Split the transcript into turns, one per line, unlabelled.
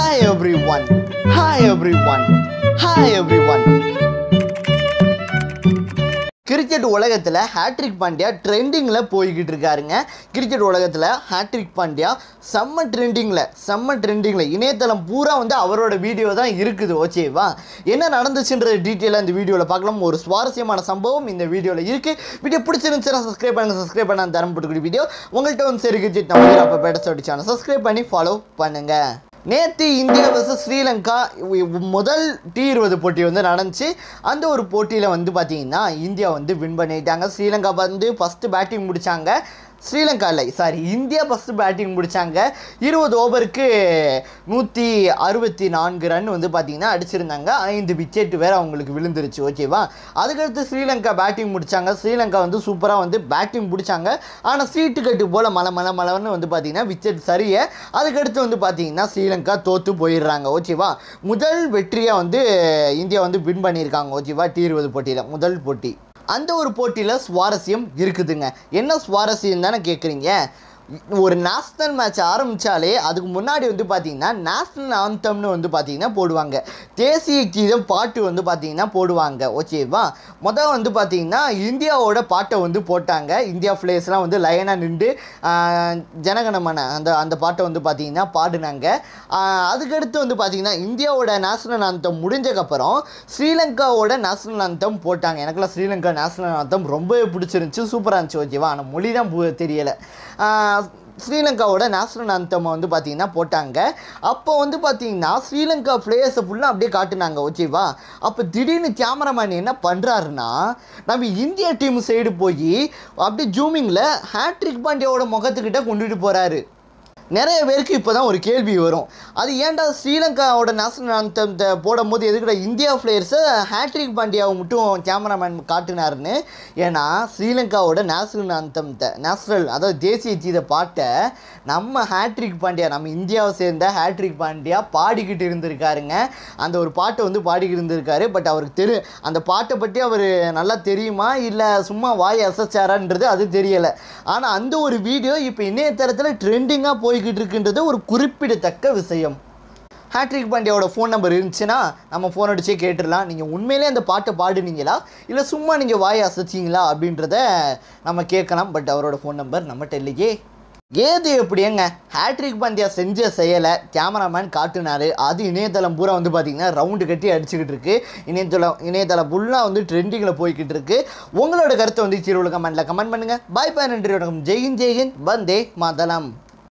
hi everyone hi everyone hi everyone cricket உலகத்தில் ஹேட்ரிக் பாண்டியா ட்ரெண்டிங்கில் போய்கிட்டு இருக்காருங்க கிரிக்கெட் உலகத்தில் ஹேட்ரிக் பாண்டியா செம்ம ட்ரெண்டிங்கில் செம்ம ட்ரெண்டிங்கில் இணையதளம் பூரா வந்து அவரோட வீடியோ தான் இருக்குது ஓகேவா என்ன நடந்துச்சுன்ற டீட்டெயிலாக இந்த வீடியோவில் பார்க்கலாம் ஒரு சுவாரஸ்யமான சம்பவம் இந்த வீடியோவில் இருக்குது வீடியோ பிடிச்சிருந்துச்சுன்னா சப்ஸ்கிரைப் பண்ணுங்கள் சப்ஸ்கிரைப் பண்ண தரம் போட்டுக்கூடிய வீடியோ உங்கள்கிட்ட வந்து சரி கிரிக்கெட் நம்ம அப்போ பேட்ட சேனல் சப்ஸ்கிரைப் பண்ணி ஃபாலோ பண்ணுங்கள் நேற்று இந்தியா வர்சஸ் ஸ்ரீலங்கா இ- முதல் டி இருபது போட்டி வந்து நடந்துச்சு அந்த ஒரு போட்டியில் வந்து பார்த்தீங்கன்னா இந்தியா வந்து வின் பண்ணிட்டாங்க ஸ்ரீலங்கா வந்து ஃபஸ்ட்டு பேட்டிங் முடித்தாங்க ஸ்ரீலங்கா இல்லை சாரி இந்தியா ஃபஸ்ட்டு பேட்டிங் முடித்தாங்க இருபது ஓவருக்கு நூற்றி அறுபத்தி நான்கு ரன் வந்து பார்த்தீங்கன்னா அடிச்சிருந்தாங்க ஐந்து விக்கெட் வேறு அவங்களுக்கு விழுந்துருச்சு ஓகேவா அதுக்கடுத்து ஸ்ரீலங்கா பேட்டிங் முடித்தாங்க ஸ்ரீலங்கா வந்து சூப்பராக வந்து பேட்டிங் பிடிச்சாங்க ஆனால் சீட்டு கட்டு போல் மலை மலை மலைன்னு வந்து பார்த்தீங்கன்னா விக்கெட் சரியே அதுக்கடுத்து வந்து பார்த்தீங்கன்னா ஸ்ரீலங்கா தோற்று போயிடுறாங்க ஓகேவா முதல் வெற்றியாக வந்து இந்தியா வந்து வின் பண்ணியிருக்காங்க ஓகேவா டி இருபது போட்டியில் முதல் போட்டி அந்த ஒரு போட்டியில் சுவாரஸ்யம் இருக்குதுங்க என்ன சுவாரஸ்யம் தானே கேட்குறீங்க ஒரு நேஷ்னல் மேட்ச் ஆரம்பித்தாலே அதுக்கு முன்னாடி வந்து பார்த்தீங்கன்னா நேஷ்னல் ஆந்தம்னு வந்து பார்த்தீங்கன்னா போடுவாங்க தேசிய கீதம் பாட்டு வந்து பார்த்தீங்கன்னா போடுவாங்க ஓகேவா மொதல் வந்து பார்த்தீங்கன்னா இந்தியாவோட பாட்டை வந்து போட்டாங்க இந்தியா பிளேயர்ஸ்லாம் வந்து லைனாக நின்று ஜனகணமன அந்த அந்த பாட்டை வந்து பார்த்தீங்கன்னா பாடினாங்க ஆஹ் அதுக்கடுத்து வந்து பார்த்தீங்கன்னா இந்தியாவோட நேஷ்னல் ஆந்தம் முடிஞ்சக்கப்புறம் ஸ்ரீலங்காவோட நேஷ்னல் ஆந்தம் போட்டாங்க எனக்குலாம் ஸ்ரீலங்கா நேஷ்னல் ஆந்தம் ரொம்பவே பிடிச்சிருந்துச்சு சூப்பராக இருந்துச்சு ஓகேவா ஆனால் மொழி தான் பு- தெரியலை ஆஹ் ஸ்ரீலங்காவோட நேஷ்னல் ஆந்தம் வந்து பார்த்தீங்கன்னா போட்டாங்க அப்போ வந்து பார்த்தீங்கன்னா ஸ்ரீலங்கா பிளேயர்ஸை ஃபுல்லாக அப்படியே காட்டுனாங்க ஓகேவா அப்போ திடீர்னு கேமராமேன் என்ன பண்ணுறாருன்னா நம்ம இந்தியா டீம் சைடு போய் அப்படியே ஜூமிங்கில் ஹேட்ரிக் பாண்டியாவோட முகத்துக்கிட்ட கொண்டுட்டு போகிறாரு நிறைய பேருக்கு இப்போ தான் ஒரு கேள்வி வரும் அது ஏன்டா ஸ்ரீலங்காவோட நேஷனல் அந்தத்தை போடும்போது எதுக்குடா இந்தியா பிளேயர்ஸை ஹேட்ரிக் பாண்டியாவை மட்டும் கேமராமேன் காட்டினாருன்னு ஏன்னா ஸ்ரீலங்காவோட நேஷனல் அந்தத்தை நேஷனல் அதாவது தேசிய கீத பாட்டை நம்ம ஹேட்ரிக் பாண்டியா நம்ம இந்தியாவை சேர்ந்த ஹேட்ரிக் பாண்டியா பாடிக்கிட்டு இருந்திருக்காருங்க அந்த ஒரு பாட்டை வந்து பாடிக்கிட்டு இருந்திருக்காரு பட் அவருக்கு தெரி அந்த பாட்டை பற்றி அவர் நல்லா தெரியுமா இல்லை சும்மா வாய் அசைச்சாரான்றது அது தெரியலை ஆனால் அந்த ஒரு வீடியோ இப்போ இணையதளத்தில் ட்ரெண்டிங்காக போய்கிட்டு இருக்குன்றது ஒரு குறிப்பிடத்தக்க விஷயம் ஹேட்ரிக் பாண்டியாவோட ஃபோன் நம்பர் இருந்துச்சுன்னா நம்ம ஃபோன் அடிச்சே கேட்டுடலாம் நீங்கள் உண்மையிலே அந்த பாட்டை பாடுனீங்களா இல்லை சும்மா நீங்கள் வாய் அசைச்சிங்களா அப்படின்றத நம்ம கேட்கலாம் பட் அவரோட ஃபோன் நம்பர் நம்மகிட்ட இல்லையே ஏது எப்படியேங்க ஹேட்ரிக் பாண்டியா செஞ்ச செயலை கேமராமேன் காட்டுனாரு அது இணையதளம் பூரா வந்து பார்த்தீங்கன்னா ரவுண்டு கட்டி அடிச்சுக்கிட்டு இருக்கு இணையதளம் இணையதளம் ஃபுல்லாக வந்து ட்ரெண்டிங்கில் போய்கிட்டு இருக்கு உங்களோட கருத்தை வந்து கீழே கமெண்ட்டில் கமெண்ட் பண்ணுங்கள் பாய் பாய் நன்றி வணக்கம் ஜெயின் ஜெயின் வந்தே மாதளம்